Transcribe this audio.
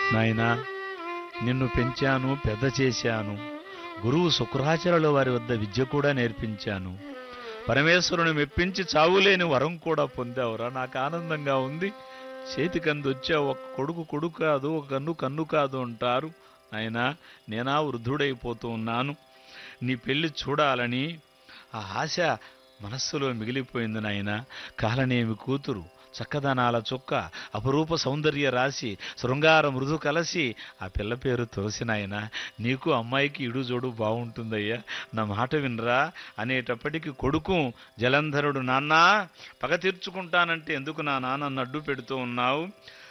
నాయనా నిన్ను పెంచాను పెద్ద చేశాను గురువు శుక్రాచార్యుల వారి వద్ద విద్య కూడా నేర్పించాను పరమేశ్వరుని మెప్పించి చావులేని వరం కూడా పొందావురా నాకు ఆనందంగా ఉంది చేతికంది వచ్చా ఒక కొడుకు కొడుకు కాదు ఒక కన్ను కన్ను కాదు అంటారు నాయనా నేనా వృద్ధుడైపోతూ ఉన్నాను నీ పెళ్లి చూడాలని ఆ ఆశ మనస్సులో మిగిలిపోయింది నాయన కాలనేమి కూతురు చక్కదనాల చుక్క అపురూప సౌందర్య రాశి శృంగార మృదు కలసి ఆ పిల్ల పేరు తులసి నాయన నీకు అమ్మాయికి ఇడు జోడు బాగుంటుందయ్యా నా మాట వినరా అనేటప్పటికి కొడుకు జలంధరుడు నాన్నా పగ తీర్చుకుంటానంటే ఎందుకు నా నాన్న అడ్డు పెడుతూ ఉన్నావు